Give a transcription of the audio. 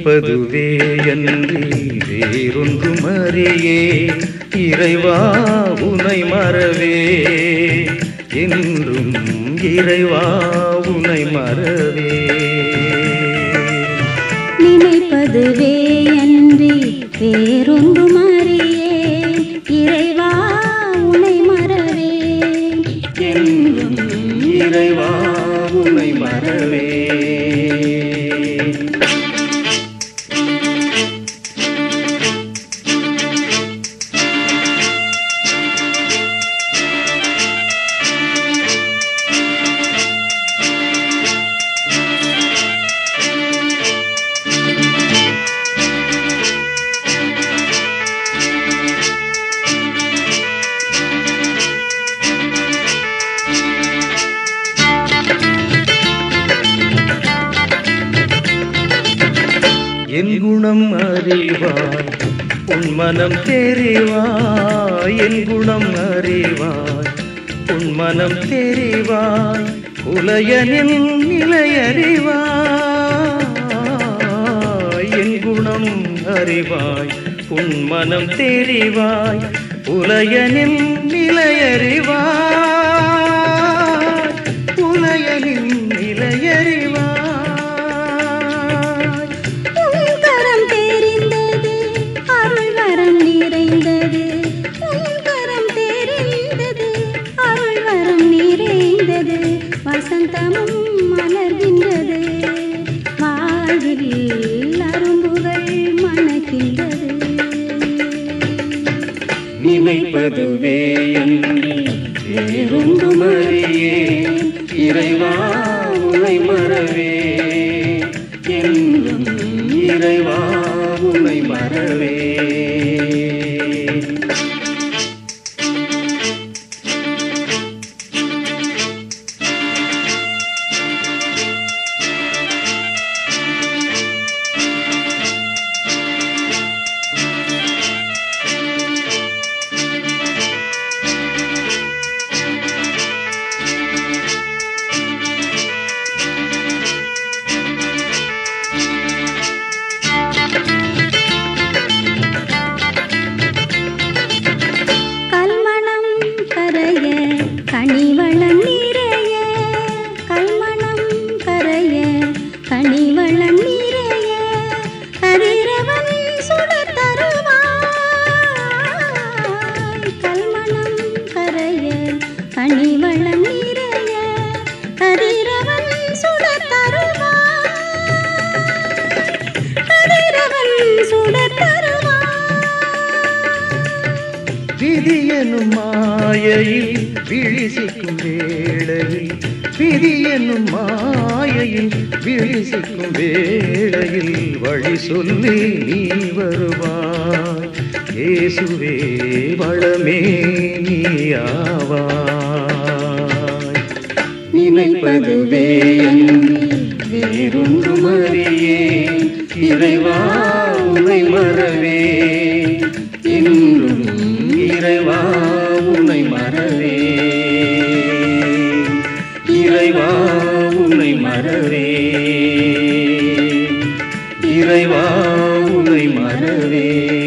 நினைப்பதுவே அன்றி வேறொன்றும் அறியே இறைவா உனை மறவே என்றும் இறைவா உனை மறவே நினைப்பதுவே அன்றி வேறொன்றும் அறியேன் இறைவா உனை மறவேன் என்றும் இறைவா உனை மறவே என் குணம் அறிவாய் உன் மனம் தெரிவாய் என் குணம் அறிவாய் உன் மனம் தெரிவாய் உலயனில் நிலையறிவாய் என் குணம் அறிவாய் உன் மனம் தெரிவாய் உலயனில் நிலையறிவாய் உலயனில் நிலையறிவாய் உன் கரம் தெரிந்தது அருள் வரம் நிறைந்தது உன் கரம் தெரிந்தது அருள் வரம் நிறைந்தது வசந்தமும் மலர்கின்றது வாழ்வில் அரும்புகள் மணக்கின்றது நினைப்பதுவே அன்றி வேறொன்றும் அறியேன் இறைவா உனை மறவே என்றும் இறைவா உனை மறவே கல்மணம் கரைய கனிவளம் நிறைய கல்மணம் கரைய கனிவளம் நிறைய கதிரவன் சுடர் தருவாய் கல்மணம் கரைய கனிவளம் நிறைய கதிரவன் சுடர் தருவாய் கதிரவன் சுடர் தருவாய் விதியனும் மாயையில் விழிசிக்கும் வேளையில் விதியனும் மாயையில் விழிசிக்கும் வேளையில் வழி சொல்லி நீ வருவாய் இயேசுவே வளமே நீயாவாய் நினைப்பதுவே அன்றி வேறொன்றும் அறியேன் இறைவா உனை மறவே என்றும் இறைவா உனை மறவே இறைவா உனை மறவே இறைவா உனை மறவே